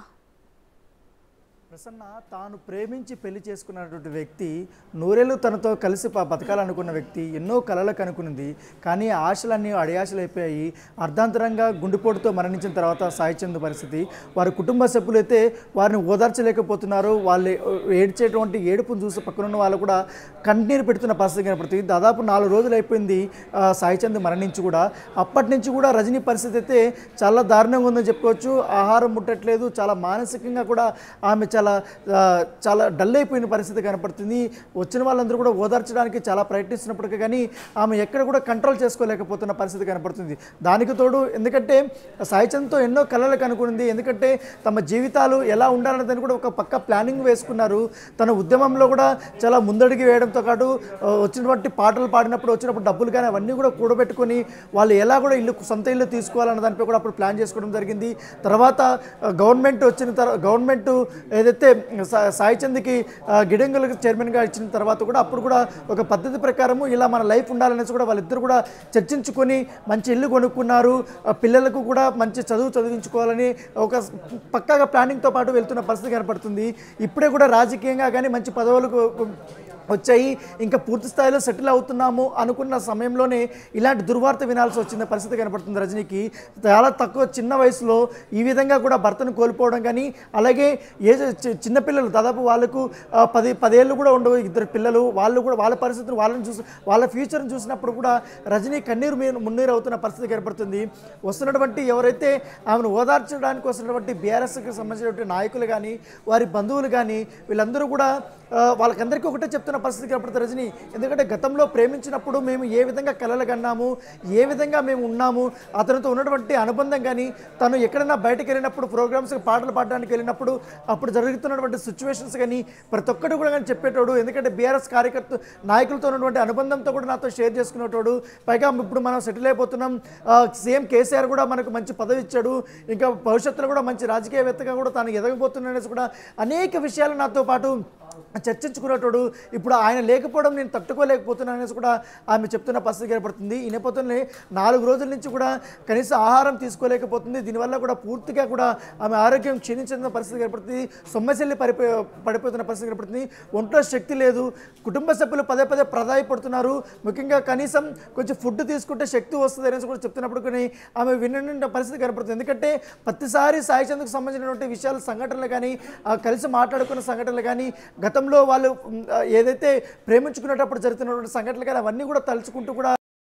ప్రసన్న తాను ప్రేమించి పెళ్లి చేసుకున్నటువంటి వ్యక్తి నూరేళ్ళు తనతో కలిసి ప- బతకాలనుకున్న వ్యక్తి ఎన్నో కలలకు అనుకున్నది కానీ ఆ ఆశలన్నీ అడియాశలు అయిపోయాయి అర్ధాంతరంగా గుండెపోటుతో మరణించిన తర్వాత సాయి చంద్ పరిస్థితి వారి కుటుంబ సభ్యులైతే వారిని ఓదార్చలేకపోతున్నారు వాళ్ళు ఏడ్చేటువంటి ఏడుపును చూసి పక్కనున్న వాళ్ళు కూడా కన్నీరు పెడుతున్న పరిస్థితి కనపడుతుంది దాదాపు నాలుగు రోజులు అయిపోయింది ఆ, సాయి చంద్ మరణించి కూడా అప్పటి నుంచి కూడా రజనీ పరిస్థితి అయితే చాలా దారుణంగా ఉందని చెప్పుకోవచ్చు ఆహారం ముట్టట్లేదు చాలా మానసికంగా కూడా ఆమె చాలా ఆ, చాలా డల్ అయిపోయిన పరిస్థితి కనపడుతుంది వచ్చిన వాళ్ళందరూ కూడా ఓదార్చడానికి చాలా ప్రయత్నిస్తున్నప్పటికీ కానీ ఆమె ఎక్కడ కూడా కంట్రోల్ చేసుకోలేకపోతున్న పరిస్థితి కనపడుతుంది దానికి తోడు ఎందుకంటే సాయి చంద్తో ఎన్నో కళలు కనుక్కునింది ఎందుకంటే తమ జీవితాలు ఎలా ఉండాలనేదని కూడా ఒక పక్క ప్లానింగ్ వేసుకున్నారు తన ఉద్యమంలో కూడా చాలా ముందడుగు వేయడంతో పాటు ఆ, వచ్చినటువంటి పాటలు పాడినప్పుడు వచ్చినప్పుడు డబ్బులు కానీ అవన్నీ కూడా కూడబెట్టుకొని వాళ్ళు ఎలా కూడా ఇల్లు సొంత ఇల్లు తీసుకోవాలన్న దానిపై కూడా అప్పుడు ప్లాన్ చేసుకోవడం జరిగింది తర్వాత ఆ, గవర్నమెంట్ వచ్చిన తర్వాత గవర్నమెంట్ ఏదైతే సా- సాయి చంద్కి ఆ, గిడంగులకు చైర్మన్గా ఇచ్చిన తర్వాత కూడా అప్పుడు కూడా ఒక పద్ధతి ప్రకారము ఇలా మన లైఫ్ ఉండాలనేసి కూడా వాళ్ళిద్దరు కూడా చర్చించుకొని మంచి ఇల్లు కొనుక్కున్నారు ఆ, పిల్లలకు కూడా మంచి చదువు చదివించుకోవాలని ఒక పక్కాగా ప్లానింగ్తో పాటు వెళ్తున్న పరిస్థితి కనపడుతుంది ఇప్పుడే కూడా రాజకీయంగా కానీ మంచి పదవులకు వచ్చాయి ఇంకా పూర్తి స్థాయిలో సెటిల్ అవుతున్నాము అనుకున్న సమయంలోనే ఇలాంటి దుర్వార్త వినాల్సి వచ్చిన పరిస్థితి కనపడుతుంది రజనీకి చాలా తక్కువ చిన్న వయసులో ఈ విధంగా కూడా భర్తను కోల్పోవడం కానీ అలాగే ఏ చి- చిన్నపిల్లలు దాదాపు వాళ్ళకు ఆ, పది పదేళ్ళు కూడా ఉండవు ఇద్దరు పిల్లలు వాళ్ళు కూడా వాళ్ళ పరిస్థితులు వాళ్ళని చూసి వాళ్ళ ఫ్యూచర్ని చూసినప్పుడు కూడా రజనీ కన్నీరు మీ మున్నీరు అవుతున్న పరిస్థితి కనపడుతుంది వస్తున్నటువంటి ఎవరైతే ఆమెను ఓదార్చడానికి వస్తున్నటువంటి బీఆర్ఎస్కి సంబంధించినటువంటి నాయకులు కానీ వారి బంధువులు కానీ వీళ్ళందరూ కూడా ఆ, వాళ్ళకందరికీ ఒకటే చెప్తున్న పరిస్థితి కనపడుతుంది రజని ఎందుకంటే గతంలో ప్రేమించినప్పుడు మేము ఏ విధంగా కలలు కన్నాము ఏ విధంగా మేము ఉన్నాము అతనితో ఉన్నటువంటి అనుబంధం కానీ తను ఎక్కడైనా బయటకు వెళ్ళినప్పుడు ప్రోగ్రామ్స్కి పాటలు పాడడానికి వెళ్ళినప్పుడు అప్పుడు జరుగుతున్నటువంటి సిచ్యువేషన్స్ కానీ ప్రతి ఒక్కటి కూడా కానీ చెప్పేటోడు ఎందుకంటే బీఆర్ఎస్ కార్యకర్త నాయకులతో ఉన్నటువంటి అనుబంధంతో కూడా నాతో షేర్ చేసుకునేటోడు పైగా ఇప్పుడు మనం సెటిల్ అయిపోతున్నాం సీఎం కేసీఆర్ కూడా మనకు మంచి పదవి ఇచ్చాడు ఇంకా భవిష్యత్తులో కూడా మంచి రాజకీయవేత్తగా కూడా తాను ఎదగబోతున్నాడనేసి కూడా అనేక విషయాలు నాతో పాటు చర్చించుకునేటోడు ఇప్పుడు ఆయన లేకపోవడం నేను తట్టుకోలేకపోతున్నాను అనేసి కూడా ఆమె చెప్తున్న పరిస్థితి ఏర్పడుతుంది ఈ నేపథ్యంలో నాలుగు రోజుల నుంచి కూడా కనీసం ఆహారం తీసుకోలేకపోతుంది దీనివల్ల కూడా పూర్తిగా కూడా ఆమె ఆరోగ్యం క్షీణించిన పరిస్థితి ఏర్పడుతుంది సొమ్మశల్లి పడిపో పడిపోతున్న పరిస్థితి ఏర్పడుతుంది ఒంట్లో శక్తి లేదు కుటుంబ సభ్యులు పదే పదే ప్రదాయపడుతున్నారు ముఖ్యంగా కనీసం కొంచెం ఫుడ్ తీసుకుంటే శక్తి వస్తుంది అనేసి కూడా చెప్తున్నప్పుడు కానీ ఆమె విన్న పరిస్థితి కనపడుతుంది ఎందుకంటే ప్రతిసారి సాయి చంద్కు సంబంధించినటువంటి విషయాలు సంఘటనలు కానీ ఆ, కలిసి మాట్లాడుకున్న సంఘటనలు కానీ గతంలో వాళ్ళు ఉమ్, ఆ, ఏదైతే ప్రేమించుకునేటప్పుడు జరుగుతున్నటువంటి సంఘటనలు కానీ అవన్నీ కూడా తలుచుకుంటూ కూడా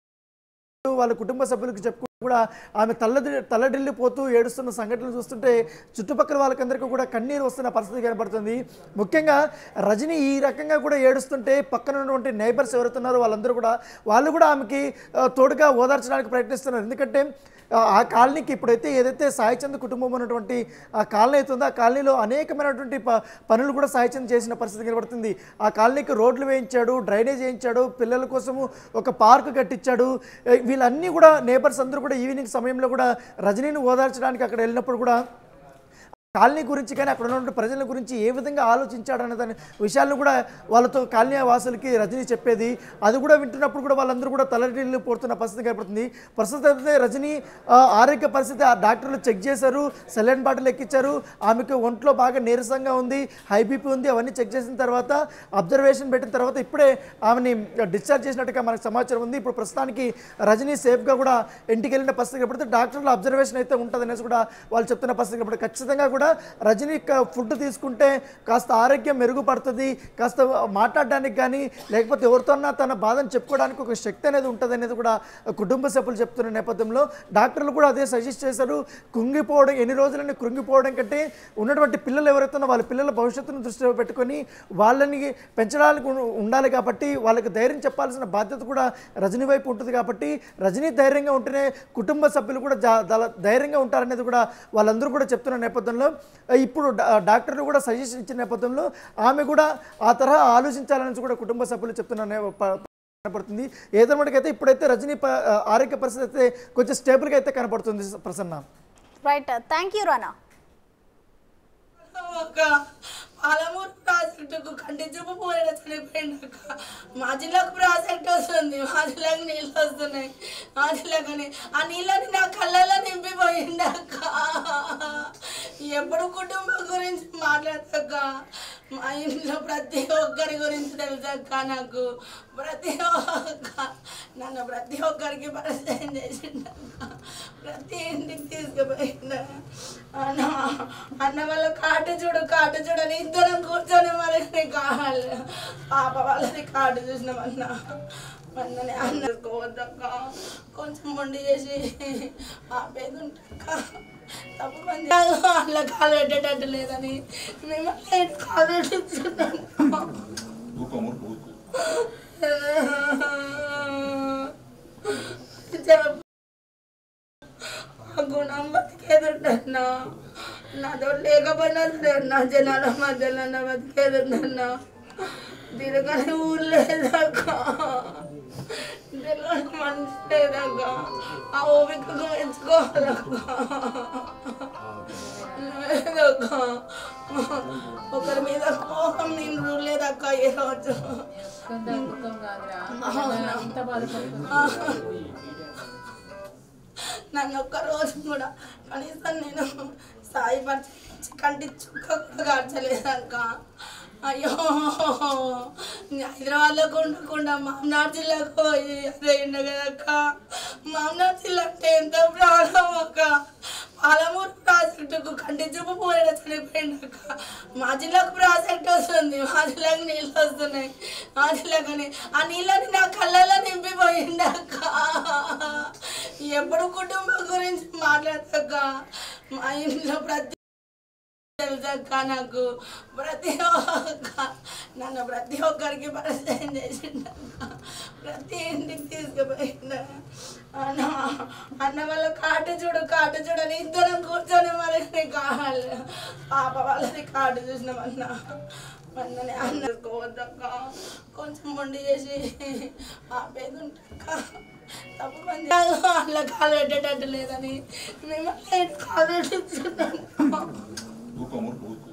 వాళ్ళ కుటుంబ సభ్యులకు చెప్పుకుంటూ కూడా ఆమె తల్లడి తల్లడిల్లిపోతూ ఏడుస్తున్న సంఘటనలు చూస్తుంటే చుట్టుపక్కల వాళ్ళకందరికీ కూడా కన్నీరు వస్తున్న పరిస్థితి కనబడుతుంది ముఖ్యంగా రజనీ ఈ రకంగా కూడా ఏడుస్తుంటే పక్కన ఉన్నటువంటి నైబర్స్ ఎవరైతే ఉన్నారో వాళ్ళందరూ కూడా వాళ్ళు కూడా ఆమెకి ఆ, తోడుగా ఓదార్చడానికి ప్రయత్నిస్తున్నారు ఎందుకంటే ఆ, ఆ కాలనీకి ఇప్పుడైతే ఏదైతే సాయి చంద్ కుటుంబం ఉన్నటువంటి ఆ కాలనీ అవుతుందో ఆ కాలనీలో అనేకమైనటువంటి ప- పనులు కూడా సాయి చంద్ చేసిన పరిస్థితి కనబడుతుంది ఆ కాలనీకి రోడ్లు వేయించాడు డ్రైనేజ్ వేయించాడు పిల్లల కోసము ఒక పార్క్ కట్టించాడు ఏ, వీళ్ళన్నీ కూడా నేబర్స్ అందరూ కూడా ఈవినింగ్ సమయంలో కూడా రజనీని ఓదార్చడానికి అక్కడ వెళ్ళినప్పుడు కూడా కాలనీ గురించి కానీ అక్కడ ఉన్నటువంటి ప్రజల గురించి ఏ విధంగా ఆలోచించాడనే దాని విషయాలను కూడా వాళ్ళతో కాలనీ వాసులకి రజనీ చెప్పేది అది కూడా వింటున్నప్పుడు కూడా వాళ్ళందరూ కూడా తలడిల్లు పోతున్న పరిస్థితి కనపడుతుంది ప్రస్తుతం అయితే రజనీ ఆ, ఆరోగ్య పరిస్థితి ఆ డాక్టర్లు చెక్ చేశారు సెలైన్ బాటిల్ ఎక్కించారు ఆమెకు ఒంట్లో బాగా నీరసంగా ఉంది హై బీపీ ఉంది అవన్నీ చెక్ చేసిన తర్వాత అబ్జర్వేషన్ పెట్టిన తర్వాత ఇప్పుడే ఆమెని డిశ్చార్జ్ చేసినట్టుగా మనకు సమాచారం ఉంది ఇప్పుడు ప్రస్తుతానికి రజనీ సేఫ్గా కూడా ఇంటికి వెళ్ళిన పరిస్థితి కనపడితే డాక్టర్ల అబ్జర్వేషన్ అయితే ఉంటుంది అనేసి కూడా వాళ్ళు చెప్తున్న పరిస్థితి కనపడి ఖచ్చితంగా కూడా రజనీ ఫుడ్ తీసుకుంటే కాస్త ఆరోగ్యం మెరుగుపడుతుంది కాస్త మాట్లాడడానికి కానీ లేకపోతే ఎవరితోన్నా తన బాధను చెప్పుకోవడానికి ఒక శక్తి అనేది ఉంటుంది అనేది కూడా కుటుంబ సభ్యులు చెప్తున్న నేపథ్యంలో డాక్టర్లు కూడా అదే సజెస్ట్ చేశారు కుంగిపోవడం ఎన్ని రోజులని కృంగిపోవడం కంటే ఉన్నటువంటి పిల్లలు ఎవరైతే ఉన్నారో వాళ్ళ పిల్లల భవిష్యత్తును దృష్టిలో పెట్టుకొని వాళ్ళని పెంచడానికి ఉం- ఉండాలి కాబట్టి వాళ్ళకి ధైర్యం చెప్పాల్సిన బాధ్యత కూడా రజనీ వైపు ఉంటుంది కాబట్టి రజనీ ధైర్యంగా ఉంటేనే కుటుంబ సభ్యులు కూడా జా- దల- ధైర్యంగా ఉంటారనేది కూడా వాళ్ళందరూ కూడా చెప్తున్న నేపథ్యంలో ఆ, ఇప్పుడు డా- డాక్టర్లు కూడా సజెషన్ ఇచ్చిన నేపథ్యంలో ఆమె కూడా ఆ తరహా ఆలోచించాలని కూడా కుటుంబ సభ్యులు చెప్తున్న నే- ప- కనపడుతుంది ఏదో మటుకైతే ఇప్పుడైతే రజనీ ప- ఆరోగ్య పరిస్థితి అయితే కొంచెం స్టేబుల్గా అయితే కనపడుతుంది Prasanna right thank you Rana ఒక పాలమూరు ప్రాజెక్టుకు కంటి చూపు పోయిన చనిపోయిందక్క మా జిల్లాకు ప్రాజెక్ట్ వస్తుంది మా జిల్లాకు నీళ్ళు వస్తున్నాయి మా జిల్లాకని ఆ నీళ్ళని నా కళ్ళల్లో నింపిపోయిందక్క ఎప్పుడు కుటుంబం గురించి మాట్లాడతాక మా ఇంట్లో ప్రతి ఒక్కరి గురించి తెలుసక్క నాకు ప్రతి ఒక్క నన్ను ప్రతి ఒక్కరికి పరిచయం చేసిండక్క ప్రతి ఇంటికి తీసుకుపోయిండ అన్న అన్న వాళ్ళ కాటు చూడు కాటు చూడని ఇద్దరం కూర్చొని మరి నీ కావాలి పాప వాళ్ళని కాటు చూసినామన్న మొన్ననే అన్నకోవద్దక్క కొంచెం మొండి చేసి ఆపేది ఉంటాక తప్పు పని అట్లా కాలు పెట్టేటట్టు లేదని మిమ్మల్ని కాలు పెట్టించున్నాను ఊరుకో ఊరుకో ఊరుకో చెప్పు ఆ గుణం బతికేదుండన్నా నాతో లేకపోయినా సరే నా జనాల మధ్యలో నా బతికేదుండన్నా దీనికని ఊరు లేదాక తెలియని మనిషి లేదాక ఆ ఓపికకు మెచ్చుకోవాలక్క లేదక్క ఒకరి మీద కోపం నేను చూడలేదక్క ఏ రోజు నన్ను ఒక్క రోజు కూడా కనీసం నేను సాయి పరిచి కంటి చుక్క కూడా కార్చలేదక్క అయ్యో హైదరాబాద్లోకి ఉండకుండా మామనాడు జిల్లాకు పోయి అదే ఉండే కదక్క మామనాడు జిల్లా అంటే ఎంత ప్రాణం అక్క పాలమూరు ప్రాజెక్టుకు కంటి చూపు పోయిన చనిపోయిందక్క మా జిల్లాకు ప్రాజెక్ట్ వస్తుంది మా జిల్లాకు నీళ్ళు వస్తున్నాయి మా జిల్లాకని ఆ నీళ్ళని నా కళ్ళల్లో నింపిపోయిందక్క ఎప్పుడు కుటుంబం గురించి మాట్లాడతాక మా ఇంట్లో ప్రతి తెలుసక్క నాకు ప్రతి ఒక్క నన్ను ప్రతి ఒక్కరికి పరిచయం చేసిండక్క ప్రతి ఇంటికి తీసుకుపోయిండ అన్న అన్న వాళ్ళ కాటు చూడు కాటు చూడని ఇద్దరం కూర్చొని మరి నీ కావాలి పాప వాళ్ళని కాటు చూసినామన్న మొన్ననే అన్నకోవద్దక్క కొంచెం మొండి చేసి ఆపేది ఉంటాక తప్పు పని అట్లా కాలు పెట్టేటట్టు లేదని మిమ్మల్ని కాలు పెట్టించున్నాను ఊరుకో ఊరుకో ఊరుకో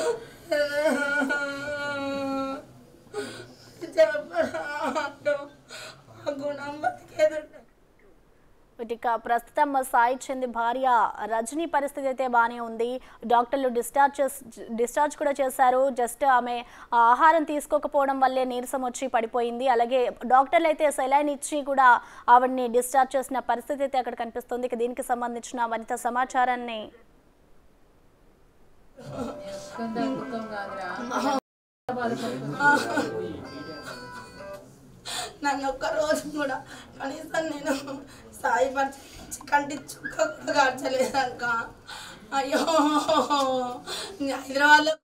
గుణం బతికేదుండే ఇక ప్రస్తుతం సాయి చంద్ భార్య రజనీ పరిస్థితి అయితే బాగానే ఉంది డాక్టర్లు డిశ్చార్జ్ చేస్- డిశ్చార్జ్ కూడా చేశారు జస్ట్ ఆమె ఆ ఆహారం తీసుకోకపోవడం వల్లే నీరసం వచ్చి పడిపోయింది అలాగే డాక్టర్లు అయితే సెలైన్ ఇచ్చి కూడా ఆవిడని డిశ్చార్జ్ చేసిన పరిస్థితి అయితే అక్కడ కనిపిస్తుంది ఇక దీనికి సంబంధించిన మరింత సమాచారాన్ని నన్ను ఒక్క రోజు కూడా కనీసం నేను సాయి పరిచి కంటి చుక్క కూడా కార్చలేదక్క అయ్యో హైదరాబాద్లో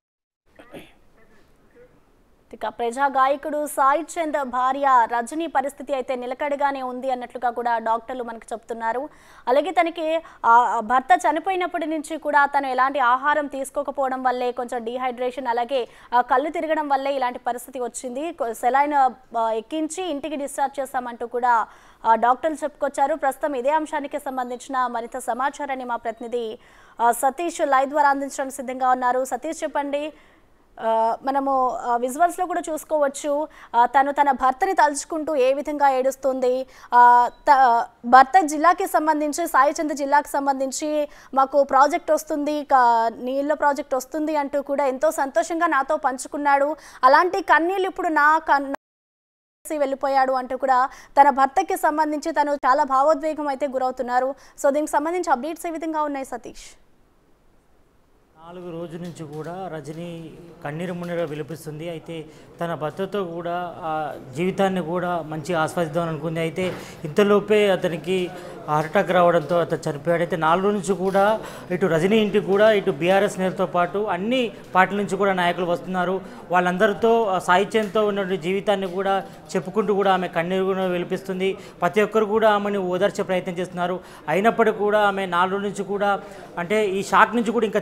ఇక ప్రజా గాయకుడు సాయి చంద్ భార్య రజనీ పరిస్థితి అయితే నిలకడగానే ఉంది అన్నట్లుగా కూడా డాక్టర్లు మనకు చెప్తున్నారు అలాగే తనకి ఆ భర్త చనిపోయినప్పటి నుంచి కూడా తను ఎలాంటి ఆహారం తీసుకోకపోవడం వల్లే కొంచెం డీహైడ్రేషన్ అలాగే ఆ కళ్ళు తిరగడం వల్లే ఇలాంటి పరిస్థితి వచ్చింది సెలైన్ ఎక్కించి ఇంటికి డిశ్చార్జ్ చేస్తామంటూ కూడా ఆ, డాక్టర్లు చెప్పుకొచ్చారు ప్రస్తుతం ఇదే అంశానికి సంబంధించిన మరింత సమాచారాన్ని మా ప్రతినిధి ఆ, సతీష్ లైవ్ ద్వారా అందించడానికి సిద్ధంగా ఉన్నారు సతీష్ చెప్పండి ఆ, మనము ఆ, విజువల్స్లో కూడా చూసుకోవచ్చు ఆ, తను తన భర్తని తలుచుకుంటూ ఏ విధంగా ఏడుస్తుంది ఆ, త- భర్త జిల్లాకి సంబంధించి సాయిచంద్ర జిల్లాకి సంబంధించి మాకు ప్రాజెక్ట్ వస్తుంది క- నీళ్ళ ప్రాజెక్ట్ వస్తుంది అంటూ కూడా ఎంతో సంతోషంగా నాతో పంచుకున్నాడు అలాంటి కన్నీళ్ళు ఇప్పుడు నా కన్ చేసి వెళ్ళిపోయాడు అంటూ కూడా తన భర్తకి సంబంధించి తను చాలా భావోద్వేగం అయితే గురవుతున్నారు సో దీనికి సంబంధించి అప్డేట్స్ ఏ విధంగా ఉన్నాయి సతీష్ నాలుగు రోజుల నుంచి కూడా రజనీ కన్నీరు మున్నీరు విలిపిస్తుంది అయితే తన భర్తతో కూడా ఆ జీవితాన్ని కూడా మంచిగా ఆస్వాదిద్దాం అనుకుంది అయితే ఇంతలోపే అతనికి హార్ట్ అటాక్ రావడంతో అతను చనిపోయాడు అయితే నాలుగు రోజుల నుంచి కూడా ఇటు రజనీ ఇంటికి కూడా ఇటు బీఆర్ఎస్ నేతతో పాటు అన్ని పార్టీల నుంచి కూడా నాయకులు వస్తున్నారు వాళ్ళందరితో ఆ సాహిత్యంతో ఉన్నటువంటి జీవితాన్ని కూడా చెప్పుకుంటూ కూడా ఆమె కన్నీరు కూడా విలిపిస్తుంది ప్రతి ఒక్కరు కూడా ఆమెను ఓదార్చే ప్రయత్నం చేస్తున్నారు అయినప్పటికీ కూడా ఆమె నాలుగు రోజుల నుంచి కూడా అంటే ఈ షాక్ నుంచి కూడా ఇంకా తేరుకోలేని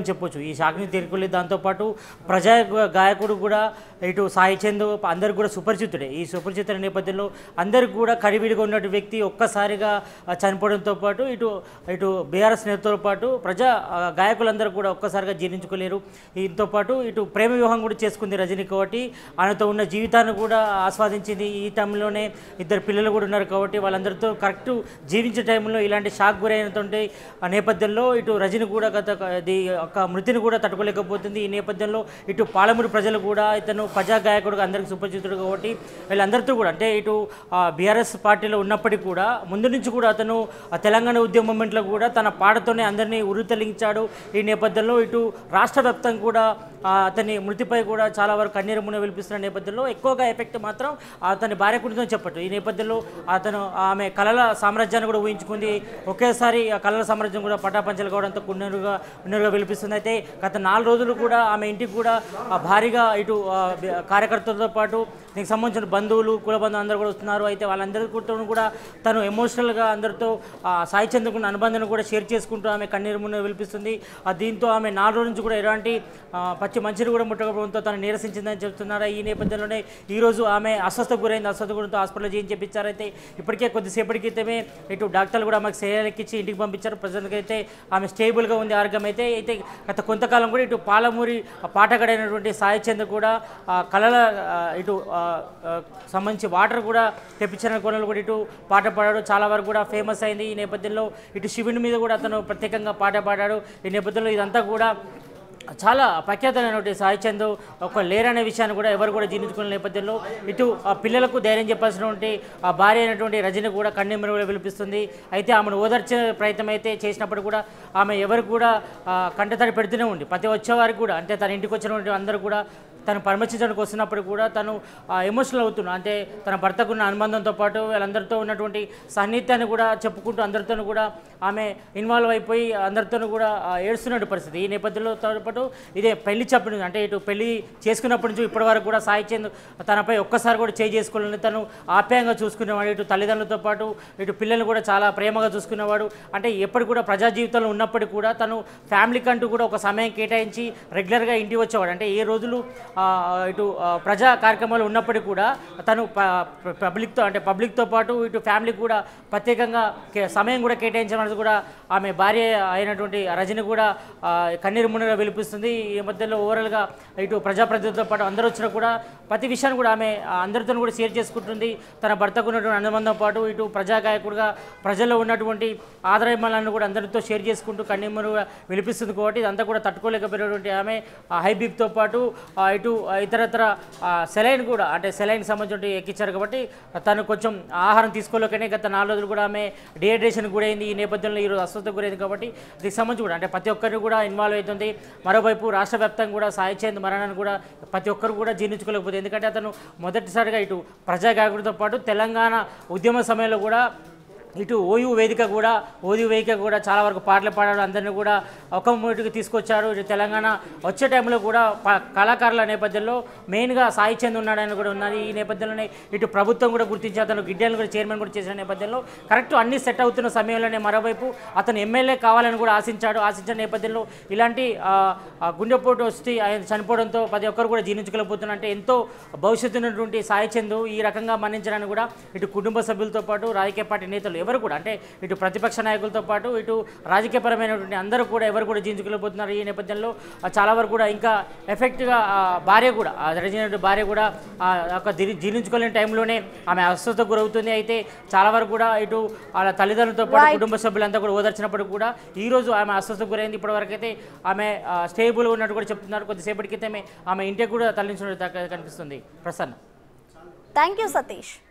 చెప్పొచ్చు ఈ షాక్ని తీరుకోలేదు దాంతోపాటు ప్రజా గాయకుడు కూడా ఇటు సాయి చంద్ అందరికి కూడా సుపరిచితుడే ఈ సుపరిచితుల నేపథ్యంలో అందరికి కూడా కడివిడిగా ఉన్నటువంటి వ్యక్తి ఒక్కసారిగా ఆ, చనిపోవడంతో పాటు ఇటు ఇటు బీఆర్ఎస్ నేతతో పాటు ప్రజా ఆ, గాయకులందరూ కూడా ఒక్కసారిగా జీర్ణించుకోలేరు దీంతో పాటు ఇటు ప్రేమ వివాహం కూడా చేసుకుంది రజనీ కాబట్టి ఆయనతో ఉన్న జీవితాన్ని కూడా ఆస్వాదించింది ఈ టైంలోనే ఇద్దరు పిల్లలు కూడా ఉన్నారు కాబట్టి వాళ్ళందరితో కరెక్ట్ జీవించే టైంలో ఇలాంటి షాక్ గురైనటువంటి ఆ నేపథ్యంలో ఇటు రజని కూడా గత ఇది ఒక మృతిని కూడా తట్టుకోలేకపోతుంది ఈ నేపథ్యంలో ఇటు పాలమూరు ప్రజలు కూడా ఇతను ప్రజా గాయకుడుగా అందరికి సుపరిచితుడు కాబట్టి వీళ్ళందరితో కూడా అంటే ఇటు బీఆర్ఎస్ పార్టీలో ఉన్నప్పటికీ కూడా ముందు నుంచి కూడా అతను ఆ తెలంగాణ ఉద్యమ మూమెంట్లో కూడా తన పాటతోనే అందరినీ ఉరితలించాడు ఈ నేపథ్యంలో ఇటు రాష్ట్ర వ్యాప్తంగా కూడా ఆ, అతని మృతిపై కూడా చాలా వరకు కన్నీరు మున విలిపిస్తున్న నేపథ్యంలో ఎక్కువగా ఎఫెక్ట్ మాత్రం అతని భార్య కుటుంబం చెప్పట్టు ఈ నేపథ్యంలో అతను ఆమె కళల సామ్రాజ్యాన్ని కూడా ఊహించుకుంది ఒకేసారి ఆ కళల సామ్రాజ్యం కూడా పటాపంచలు కావడంతో కున్నరుగా కున్నరుగా విలిపిస్తుంది అయితే గత నాలుగు రోజులు కూడా ఆమె ఇంటికి కూడా ఆ, భారీగా ఇటు ఆ, బి- కార్యకర్తలతో పాటు దీనికి సంబంధించిన బంధువులు కుల బంధువులు అందరూ కూడా వస్తున్నారు అయితే వాళ్ళందరితో కూడా తను ఎమోషనల్గా అందరితో ఆ, సాయి చంద్రకున్న అనుబంధాన్ని కూడా షేర్ చేసుకుంటూ ఆమె కన్నీరు మున్న విలిపిస్తుంది ఆ, దీంతో ఆమె నాలుగు రోజుల నుంచి కూడా ఎలాంటి ఆ, పచ్చి మంచిని కూడా ముట్టకపోవడంతో తను నీరసించిందని చెప్తున్నారు ఈ నేపథ్యంలోనే ఈరోజు ఆమె అస్వస్థ గురైంది అస్వస్థ గురితో హాస్పిటల్ చేయించి చెప్పించారైతే ఇప్పటికే కొద్దిసేపటి క్రితమే ఇటు డాక్టర్లు కూడా ఆమెకు సేలెక్కించి ఇంటికి పంపించారు ప్రజెంట్గా అయితే ఆమె స్టేబుల్గా ఉంది ఆరోగ్యం అయితే అయితే గత కొంతకాలం కూడా ఇటు పాలమూరి పాటగాడైనటువంటి సాయి చంద్ర కూడా ఆ, కళల ఆ, ఇటు ఆ, ఆ, సంబంధించి వాటర్ కూడా తెప్పించిన కొనలు కూడా ఇటు పాట పాడాడు చాలా వరకు కూడా ఫేమస్ అయింది ఈ నేపథ్యంలో ఇటు శివుని మీద కూడా అతను ప్రత్యేకంగా పాట పాడాడు ఈ నేపథ్యంలో ఇదంతా కూడా చాలా ప్రఖ్యాతమైనటువంటి సాయి చంద్ ఒక లేరనే విషయాన్ని కూడా ఎవరు కూడా జీర్ణించుకున్న నేపథ్యంలో ఇటు ఆ పిల్లలకు ధైర్యం చెప్పాల్సినటువంటి ఆ భార్య అయినటువంటి రజని కూడా కన్నెమ్మని కూడా పిలిపిస్తుంది అయితే ఆమెను ఓదార్చే ప్రయత్నం అయితే చేసినప్పుడు కూడా ఆమె ఎవరు కూడా ఆ, కంటతడి పెడుతూనే ఉంది ప్రతి వచ్చేవారికి కూడా అంటే తన ఇంటికి వచ్చినటువంటి అందరూ కూడా తను పరామర్శించడానికి వస్తున్నప్పుడు కూడా తను ఎమోషనల్ అవుతున్నా అంటే తన భర్తకు ఉన్న అనుబంధంతో పాటు వాళ్ళందరితో ఉన్నటువంటి సాన్నిధ్యాన్ని కూడా చెప్పుకుంటూ అందరితోనూ కూడా ఆమె ఇన్వాల్వ్ అయిపోయి అందరితోనూ కూడా ఆ, ఏడుస్తున్నట్టు పరిస్థితి ఈ నేపథ్యంలో తో పాటు ఇదే పెళ్లి చెప్పిన అంటే ఇటు పెళ్లి చేసుకున్నప్పటి నుంచి ఇప్పటి వరకు కూడా సాయి చంద్ తనపై ఒక్కసారి కూడా చేయి చేసుకోవాలని తను ఆప్యాయంగా చూసుకునేవాడు ఇటు తల్లిదండ్రులతో పాటు ఇటు పిల్లల్ని కూడా చాలా ప్రేమగా చూసుకునేవాడు అంటే ఎప్పటి కూడా ప్రజా జీవితంలో ఉన్నప్పటికీ కూడా తను ఫ్యామిలీకి అంటూ కూడా ఒక సమయం కేటాయించి రెగ్యులర్గా ఇంటికి వచ్చేవాడు అంటే ఏ రోజులు ఆ, ఇటు ఆ, ప్రజా కార్యక్రమాలు ఉన్నప్పటికీ కూడా తను ప- ప- పబ్లిక్తో అంటే పబ్లిక్తో పాటు ఇటు ఫ్యామిలీకి కూడా ప్రత్యేకంగా కే- సమయం కూడా కేటాయించడం అనేది కూడా ఆమె భార్య అయినటువంటి రజని కూడా ఆ, కన్నీరు మున్నీరుగా విలిపిస్తుంది ఈ మధ్యలో ఓవరాల్గా ఇటు ప్రజాప్రతినిధులతో పాటు అందరూ వచ్చినా కూడా ప్రతి విషయాన్ని కూడా ఆమె ఆ, అందరితో కూడా షేర్ చేసుకుంటుంది తన భర్తకు ఉన్నటువంటి అనుబంధంతో పాటు ఇటు ప్రజా గాయకుడిగా ప్రజల్లో ఉన్నటువంటి ఆదరమాలను కూడా అందరితో షేర్ చేసుకుంటూ కన్నీరుగా విలిపిస్తుంది కాబట్టి ఇదంతా కూడా తట్టుకోలేకపోయినటువంటి ఆమె ఆ హై బీప్తో పాటు ఆ, ఇటు ఆ, ఇతరత్ర సెలైన్ కూడా అంటే సెలైన్కి సంబంధించి ఎక్కించారు కాబట్టి తను కొంచెం ఆహారం తీసుకోలేకనే గత నాలుగు రోజులు కూడా ఆమె డిహైడ్రేషన్ కూడా అయింది ఈ నేపథ్యంలో ఈరోజు అస్వస్థ గురైంది కాబట్టి దీనికి సంబంధించి కూడా అంటే ప్రతి ఒక్కరిని కూడా ఇన్వాల్వ్ అవుతుంది మరోవైపు రాష్ట్ర వ్యాప్తంగా కూడా సాయి చంద్ మరణాన్ని కూడా ప్రతి ఒక్కరు కూడా జీర్ణించుకోలేకపోతే ఎందుకంటే అతను మొదటిసారిగా ఇటు ప్రజా గాయకుడితో పాటు తెలంగాణ ఉద్యమ సమయంలో కూడా ఇటు ఓయూ వేదిక కూడా ఓయూ వేదిక కూడా చాలా వరకు పాటలు పాడాడు అందరినీ కూడా ఒక మూటికి తీసుకొచ్చారు ఇటు తెలంగాణ వచ్చే టైంలో కూడా ప- కళాకారుల నేపథ్యంలో మెయిన్గా సాయి చంద్ ఉన్నాడని కూడా ఉన్నది ఈ నేపథ్యంలోనే ఇటు ప్రభుత్వం కూడా గుర్తించి అతను గిడ్డలను కూడా చైర్మన్ కూడా చేసిన నేపథ్యంలో కరెక్ట్ అన్ని సెట్ అవుతున్న సమయంలోనే మరోవైపు అతను ఎమ్మెల్యే కావాలని కూడా ఆశించాడు ఆశించిన నేపథ్యంలో ఇలాంటి ఆ, ఆ గుండెపోటు వచ్చి ఆయన చనిపోవడంతో ప్రతి ఒక్కరు కూడా జీర్ణించుకోలేకపోతున్నారు అంటే ఎంతో భవిష్యత్తు ఉన్నటువంటి సాయి చంద్ ఈ రకంగా మరణించడానికి కూడా ఇటు కుటుంబ సభ్యులతో పాటు రాజకీయ పార్టీ నేతలు ఎవరు కూడా అంటే ఇటు ప్రతిపక్ష నాయకులతో పాటు ఇటు రాజకీయపరమైనటువంటి అందరూ కూడా ఎవరు కూడా జీర్ణించుకోలేకపోతున్నారు ఈ నేపథ్యంలో ఆ, చాలా వరకు కూడా ఇంకా ఎఫెక్ట్గా ఆ, భార్య కూడా ఆ రజనీ భార్య కూడా ఆ యొక్క దిరి- జీర్ణించుకోలేని టైంలోనే ఆమె అస్వస్థకు గురవుతుంది అయితే చాలా వరకు కూడా ఇటు వాళ్ళ తల్లిదండ్రులతో పాటు Right. కుటుంబ సభ్యులంతా కూడా ఓదార్చినప్పుడు కూడా ఈ రోజు ఆమె అస్వస్థకు గురైంది ఇప్పటివరకు అయితే ఆమె స్టేబుల్ ఉన్నట్టు కూడా చెప్తున్నారు కొద్దిసేపటి క్రితమే ఆమె ఇంటికి కూడా తరలించినట్టు కనిపిస్తుంది ప్రసన్న థ్యాంక్ యూ సతీష్